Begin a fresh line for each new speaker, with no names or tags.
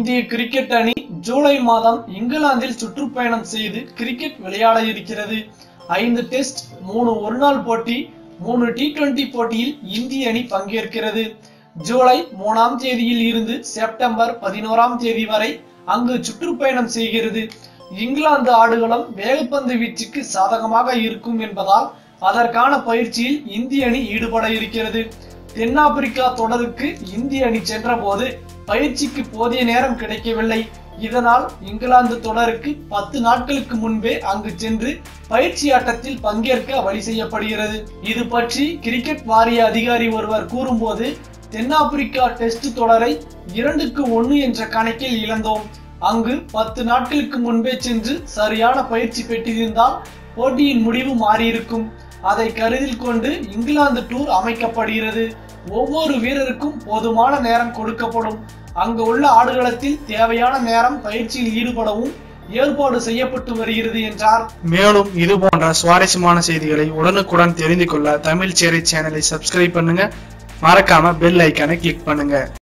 இந்திய கிரிக்கெட் அணி ஜூலை மாதம் இங்கிலாந்தில் சுற்றுப்பயணம் செய்து கிரிக்கெட் விளையாட இருக்கிறது ஐந்து டெஸ்ட் மூணு ஒருநாள் போட்டி மூணு டி டுவெண்டி போட்டியில் இந்திய அணி பங்கேற்கிறது ஜூலை மூணாம் தேதியில் இருந்து செப்டம்பர் பதினோராம் தேதி வரை அங்கு சுற்றுப்பயணம் செய்கிறது இங்கிலாந்து ஆடுகளம் வேகப்பந்து வீச்சுக்கு சாதகமாக இருக்கும் என்பதால் அதற்கான பயிற்சியில் இந்திய அணி ஈடுபட இருக்கிறது தென்னாப்பிரிக்கா தொடருக்கு இந்திய அணி சென்றபோது பயிற்சிக்கு போதிய நேரம் கிடைக்கவில்லை இதனால் இங்கிலாந்து தொடருக்கு பத்து நாட்களுக்கு முன்பே அங்கு சென்று பயிற்சி ஆட்டத்தில் பங்கேற்க வழி செய்யப்படுகிறது இது பற்றி கிரிக்கெட் வாரிய அதிகாரி ஒருவர் கூறும்போது தென்னாப்பிரிக்கா டெஸ்ட் தொடரை இரண்டுக்கு ஒன்னு என்ற கணக்கில் இழந்தோம் அங்கு பத்து நாட்களுக்கு முன்பே சென்று சரியான பயிற்சி பெற்றிருந்தால் போட்டியின் முடிவு மாறியிருக்கும் அதை கருதில் கொண்டு இங்கிலாந்து டூர் அமைக்கப்படுகிறது ஒவ்வொரு வீரருக்கும் போதுமான நேரம் கொடுக்கப்படும் அங்கு உள்ள ஆடுகளத்தில் தேவையான நேரம் பயிற்சியில் ஈடுபடவும் ஏற்பாடு செய்யப்பட்டு வருகிறது என்றார்
மேலும் இது போன்ற சுவாரஸ்யமான செய்திகளை உடனுக்குடன் தெரிந்து கொள்ள தமிழ் சேரை சேனலை சப்ஸ்கிரைப் பண்ணுங்க மறக்காம பெல் ஐக்கானை கிளிக் பண்ணுங்க